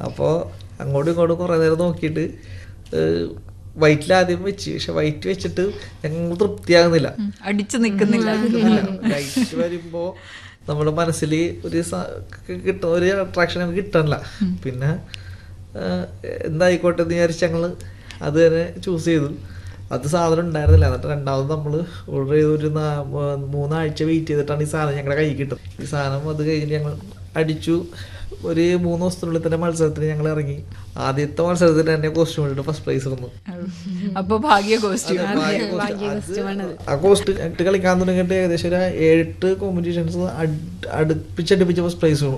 അപ്പോൾ അങ്ങോട്ടും ഇങ്ങോട്ടും കുറേ നേരം നോക്കിയിട്ട് വൈറ്റിൽ ആദ്യം വെച്ച് പക്ഷെ വൈറ്റ് വെച്ചിട്ട് ഞങ്ങൾ തൃപ്തിയാകുന്നില്ല ഉം. അടിച്ചു നിൽക്കുന്നില്ല ലൈറ്റ് വരുമ്പോ നമ്മുടെ മനസ്സിൽ ഒരു സ- ക- കിട്ടുന്ന ഒരു അട്രാക്ഷൻ നമുക്ക് കിട്ടണില്ല പിന്നെ ആ, എന്തായിക്കോട്ടെ എന്ന് വിചാരിച്ച് ഞങ്ങള് അത് തന്നെ ചൂസ് ചെയ്തു അത് സാധനം ഉണ്ടായിരുന്നില്ല എന്നിട്ട് രണ്ടാമത് നമ്മൾ ഓർഡർ ചെയ്ത് ഒരു നാ- മൂ- മൂന്നാഴ്ച വെയിറ്റ് ചെയ്തിട്ടാണ് ഈ സാധനം ഞങ്ങളുടെ കയ്യിൽ കിട്ടുന്നത് ഈ സാധനം അത് കഴിഞ്ഞ് ഞങ്ങൾ അടിച്ചു ഒരു മൂന്ന് ദിവസത്തിനുള്ളിൽ തന്നെ മത്സരത്തിന് ഞങ്ങൾ ഇറങ്ങി ആദ്യത്തെ മത്സരത്തിന് തന്നെ കോസ്റ്റ്യൂം ഇട്ടിട്ട് ഫസ്റ്റ് പ്രൈസ് വന്നു അപ്പൊ ഭാഗ്യ കോസ്റ്റ്യൂം അത് ഭാഗ്യ costume. അത് ആ കോസ്റ്റ് ഇട്ട് കളിക്കാൻ തുടങ്ങിയിട്ട് ഏകദേശം ഒരു ഏഴെട്ട് കോമ്പറ്റീഷൻസ് അടുപ്പിച്ചടുപ്പിച്ച് ഫസ്റ്റ് പ്രൈസ് വീണു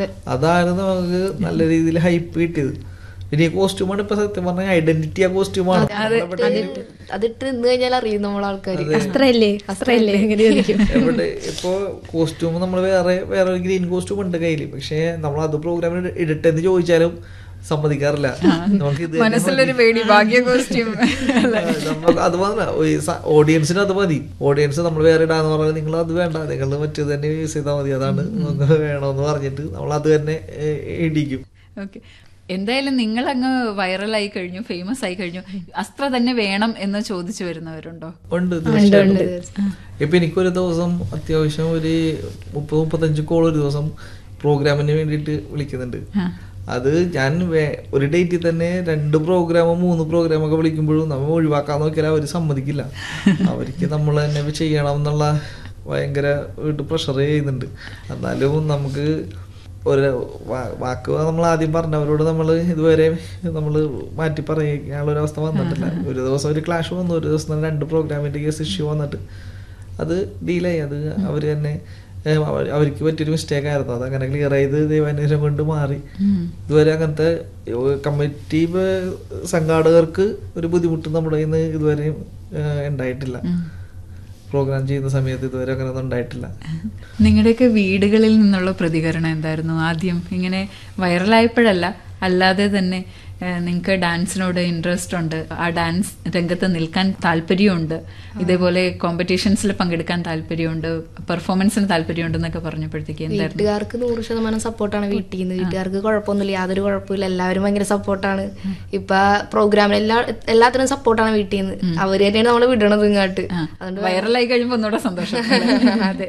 അതാണ് നമുക്ക് നല്ല രീതിയിൽ ഹൈപ്പ് കിട്ടിയത് പിന്നെ ഈ കോസ്റ്റ്യൂമാണ് ഇപ്പൊ സത്യം പറഞ്ഞ ഐഡന്റിറ്റി ആ കോസ്റ്റ്യൂമാണ് അതിട്ട് അതിട്ട് നിന്ന് കഴിഞ്ഞാൽ അറിയും നമ്മളെ ആൾക്കാർ അസ്ത്രല്ലേ അസ്ത്രല്ലേ എങ്ങനെ ചോദിക്കും എവിടെ ഇപ്പോ കോസ്റ്റ്യൂം നമ്മൾ വേറെ വേറെ ഒരു ഗ്രീൻ കോസ്റ്റ്യൂം ഉണ്ട് കയ്യിൽ പക്ഷെ നമ്മൾ അത് പ്രോഗ്രാമിൽ ഇടട്ടെന്ന് ചോദിച്ചാലും സമ്മതിക്കാറില്ല നമുക്ക് ഇത് തന്നെ മനസ്സിലൊരു പേടി ഭാഗ്യ കോസ്റ്റ്യൂം നമുക്ക് അത് മാത്രമല്ല ഓഡിയൻസിന് അത് മതി ഓഡിയൻസ് നമ്മൾ വേറെ ഇടാന്ന് പറഞ്ഞാൽ നിങ്ങൾ അത് വേണ്ട നിങ്ങൾ മറ്റേത് തന്നെ യൂസ് ചെയ്താൽ മതി അതാണ് നമുക്ക് വേണമെന്ന് പറഞ്ഞിട്ട് നമ്മൾ അത് തന്നെ ഏ, ഇടിക്കും ഓക്കെ എന്തായാലും നിങ്ങൾ അങ്ങ് വൈറലായി കഴിഞ്ഞു ഫേമസ് ആയി കഴിഞ്ഞു അസ്ത്ര തന്നെ വേണം എന്ന് ചോദിച്ചു വരുന്നവരുണ്ടോ ഉണ്ട് തീർച്ചയായിട്ടും ഇപ്പൊ എനിക്കൊരു ദിവസം അത്യാവശ്യം ഒരു മുപ്പത് മുപ്പത്തഞ്ച് കോൾ ഒരു ദിവസം പ്രോഗ്രാമിന് വേണ്ടിയിട്ട് വിളിക്കുന്നുണ്ട് അത് ഞാൻ വേ- ഒരു ഡേറ്റിൽ തന്നെ രണ്ട് പ്രോഗ്രാമോ മൂന്ന് പ്രോഗ്രാമോ ഒക്കെ വിളിക്കുമ്പോഴും നമ്മൾ ഒഴിവാക്കാൻ നോക്കിയാൽ അവർ സമ്മതിക്കില്ല അവർക്ക് നമ്മൾ തന്നെ ഇത് ചെയ്യണം എന്നുള്ള ഭയങ്കര പ്രഷർ ചെയ്യുന്നുണ്ട് എന്നാലും നമുക്ക് ഒരു വാ- വാക്ക് നമ്മൾ ആദ്യം പറഞ്ഞവരോട് നമ്മൾ ഇതുവരെ നമ്മൾ മാറ്റി പറയാനുള്ള ഒരു അവസ്ഥ വന്നിട്ടില്ല ഒരു ദിവസം ഒരു ക്ലാഷ് വന്നു ഒരു ദിവസം തന്നെ രണ്ട് പ്രോഗ്രാമിന്റെ കേസ് ഇഷ്യൂ വന്നിട്ട് അത് ഡീലായി അത് അവർ തന്നെ ഏഹ്, അവ- അവർക്ക് പറ്റിയൊരു മിസ്റ്റേക്ക് ആയിരുന്നു അത് അങ്ങനെ ക്ലിയർ ചെയ്ത് ദൈവാന്വേഷണം കൊണ്ട് മാറി ഇതുവരെ അങ്ങനത്തെ കമ്മിറ്റി സംഘാടകർക്ക് ഒരു ബുദ്ധിമുട്ട് നമ്മുടെ കയ്യിൽ നിന്ന് ഇതുവരെ ഏഹ്, ഉണ്ടായിട്ടില്ല പ്രോഗ്രാം ചെയ്യുന്ന സമയത്ത് ഇതുവരെ അങ്ങനെ ഒന്നും ഉണ്ടായിട്ടില്ല നിങ്ങളുടെയൊക്കെ വീടുകളിൽ നിന്നുള്ള പ്രതികരണം എന്തായിരുന്നു ആദ്യം ഇങ്ങനെ വൈറലായപ്പോഴല്ല അല്ലാതെ തന്നെ നിങ്ങൾക്ക് ഡാൻസിനോട് ഇൻട്രസ്റ്റ് ഉണ്ട് ആ ഡാൻസ് രംഗത്ത് നിൽക്കാൻ താല്പര്യമുണ്ട് ഇതേപോലെ കോമ്പറ്റീഷൻസിൽ പങ്കെടുക്കാൻ താല്പര്യമുണ്ട് പെർഫോമൻസിന് താല്പര്യമുണ്ട് എന്നൊക്കെ പറഞ്ഞപ്പോഴത്തേക്ക് എന്തായിരുന്നു വീട്ടുകാർക്ക് നൂറ് ശതമാനം സപ്പോർട്ടാണ് വീട്ടിൽ നിന്ന് വീട്ടുകാർക്ക് കുഴപ്പമൊന്നുമില്ല യാതൊരു കുഴപ്പമില്ല എല്ലാവരും ഭയങ്കര സപ്പോർട്ടാണ് ഇപ്പൊ പ്രോഗ്രാമിൽ എല്ലാ എല്ലാത്തിനും സപ്പോർട്ടാണ് വീട്ടിൽ നിന്ന് അവര് തന്നെയാണ് നമ്മളെ വിടണത് ഇങ്ങോട്ട് അതുകൊണ്ട് വൈറലായി കഴിയുമ്പോൾ ഒന്നുകൂടെ സന്തോഷം അതെ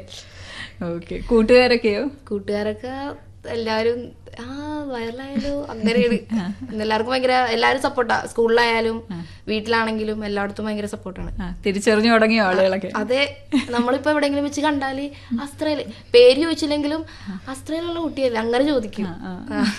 ഓക്കെ കൂട്ടുകാരൊക്കെയോ കൂട്ടുകാരൊക്കെ എല്ലാവരും ആ വൈറലായാലോ അങ്ങനെയാണ് എല്ലാവർക്കും ഭയങ്കര എല്ലാവരും സപ്പോർട്ടാ സ്കൂളിലായാലും വീട്ടിലാണെങ്കിലും എല്ലായിടത്തും ഭയങ്കര സപ്പോർട്ടാണ് ആ, തിരിച്ചറിഞ്ഞു തുടങ്ങിയ ആളുകളൊക്കെ അതെ നമ്മളിപ്പോ എവിടെയെങ്കിലും വെച്ച് കണ്ടാല് അസ്ത്രയില് പേര് ചോദിച്ചില്ലെങ്കിലും അസ്ത്രയിലുള്ള കുട്ടിയല്ലേ അങ്ങനെ ചോദിക്കും ആ.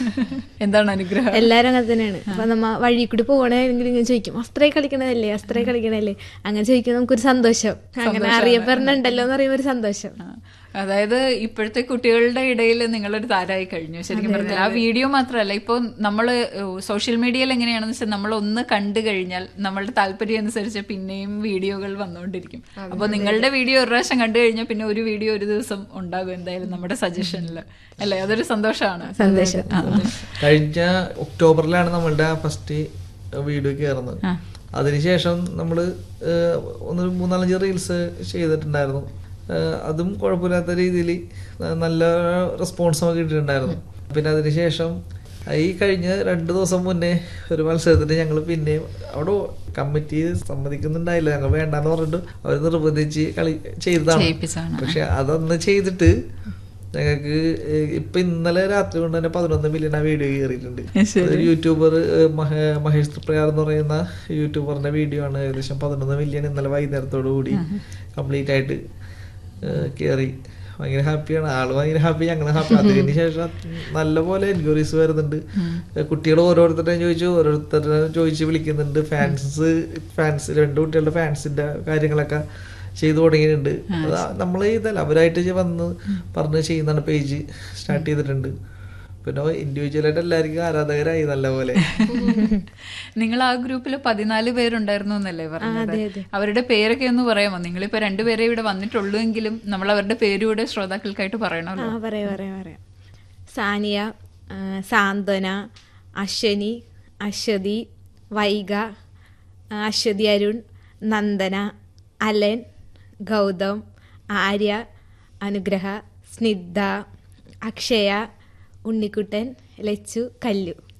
എന്താണ് അനുഗ്രഹം എല്ലാരും അങ്ങനെ തന്നെയാണ് അപ്പൊ നമ്മ വഴി കൂടി പോകണമെങ്കിൽ ഇങ്ങനെ ചോദിക്കും അസ്ത്രേ കളിക്കണതല്ലേ അസ്ത്രേ കളിക്കണതല്ലേ അങ്ങനെ ചോദിക്കുമ്പോൾ നമുക്കൊരു സന്തോഷം അങ്ങനെ അറിയപ്പെടുന്നുണ്ടല്ലോ എന്ന് പറയുമ്പോൾ ഒരു സന്തോഷം ആ. അതായത് ഇപ്പോഴത്തെ കുട്ടികളുടെ ഇടയിൽ നിങ്ങളൊരു താരമായി കഴിഞ്ഞു ശരിക്കും പറഞ്ഞാൽ ആ വീഡിയോ മാത്രമല്ല ഇപ്പോൾ നമ്മൾ സോഷ്യൽ മീഡിയയിൽ എങ്ങനെയാണെന്ന് വെച്ചാൽ നമ്മൾ ഒന്ന് കണ്ടു കഴിഞ്ഞാൽ നമ്മളുടെ താല്പര്യം അനുസരിച്ച് പിന്നെയും വീഡിയോകൾ വന്നുകൊണ്ടിരിക്കും അപ്പോൾ നിങ്ങളുടെ വീഡിയോ ഒരു പ്രാവശ്യം കണ്ടു കഴിഞ്ഞാൽ പിന്നെ ഒരു വീഡിയോ ഒരു ദിവസം ഉണ്ടാകും എന്തായാലും നമ്മുടെ സജഷനിൽ അല്ലേ അതൊരു സന്തോഷമാണ് സന്തോഷം കഴിഞ്ഞ ഒക്ടോബറിലാണ് നമ്മളുടെ ഫസ്റ്റ് വീഡിയോ കയറുന്നത് അതിനുശേഷം നമ്മൾ ഒന്ന് മൂന്നാലഞ്ച് റീൽസ് ചെയ്തിട്ടുണ്ടായിരുന്നു ഏഹ് അതും കുഴപ്പമില്ലാത്ത രീതിയിൽ നല്ല റെസ്പോൺസ് നമുക്ക് കിട്ടിയിട്ടുണ്ടായിരുന്നു പിന്നെ അതിനുശേഷം ഈ കഴിഞ്ഞ രണ്ട് ദിവസം മുന്നേ ഒരു മത്സരത്തിന് ഞങ്ങൾ പിന്നെയും അവിടെ കമ്മിറ്റി സമ്മതിക്കുന്നുണ്ടായില്ല ഞങ്ങൾ വേണ്ടാന്ന് പറഞ്ഞിട്ട് അവർ നിർബന്ധിച്ച് കളി ചെയ്തതാണ് ചെയ്യിപ്പിച്ചതാണ്. പക്ഷെ അതൊന്ന് ചെയ്തിട്ട് ഞങ്ങൾക്ക് ഇപ്പൊ ഇന്നലെ രാത്രി കൊണ്ട് തന്നെ പതിനൊന്ന് മില്യൺ ആ വീഡിയോ കയറിയിട്ടുണ്ട് ഒരു യൂട്യൂബർ മഹേ- മഹേഷ് ത്രിപ്രയാർ എന്ന് പറയുന്ന യൂട്യൂബറിന്റെ വീഡിയോ ആണ് ഏകദേശം പതിനൊന്ന് മില്യൺ ഇന്നലെ വൈകുന്നേരത്തോടു കൂടി കംപ്ലീറ്റ് ആയിട്ട് കയറി ഭയങ്കര ഹാപ്പിയാണ് ആള് ഭയങ്കര ഹാപ്പി ഞങ്ങൾ ഹാപ്പി അതിന് ശേഷം നല്ലപോലെ എൻക്വയറീസ് വരുന്നുണ്ട് കുട്ടികൾ ഓരോരുത്തരുടെയും ചോദിച്ചു ഓരോരുത്തരുടെ ചോദിച്ച് വിളിക്കുന്നുണ്ട് ഫാൻസ് ഫാൻസ് രണ്ട് കുട്ടികളുടെ ഫാൻസിന്റെ കാര്യങ്ങളൊക്കെ ചെയ്തു തുടങ്ങിയിട്ടുണ്ട് അത് നമ്മൾ ഇതല്ല അവരായിട്ട് വന്ന് പറഞ്ഞ് ചെയ്യുന്നതാണ് പേജ് സ്റ്റാർട്ട് ചെയ്തിട്ടുണ്ട് പിന്നെ ഇൻഡിവിജ്വലായിട്ട് എല്ലാവർക്കും ആരാധകരായി നല്ലപോലെ നിങ്ങൾ ആ ഗ്രൂപ്പിൽ പതിനാല് പേരുണ്ടായിരുന്നു എന്നല്ലേ പറഞ്ഞത് അവരുടെ പേരൊക്കെ ഒന്ന് പറയാമോ നിങ്ങളിപ്പോ രണ്ടുപേരെ ഇവിടെ വന്നിട്ടുള്ളൂ എങ്കിലും നമ്മൾ അവരുടെ പേരൂടെ ശ്രോതാക്കൾക്കായിട്ട് ആ പറയണമല്ലോ പറയാം പറയാം പറയാം സാനിയ ആ, സാന്ത്വന അശ്വനി അശ്വതി വൈഗ ആ, അശ്വതി അരുൺ നന്ദന അലൻ ഗൗതം ആര്യ അനുഗ്രഹ സ്നിഗ്ധ അക്ഷയ ഉണ്ണിക്കുട്ടൻ ലച്ചു കല്ലു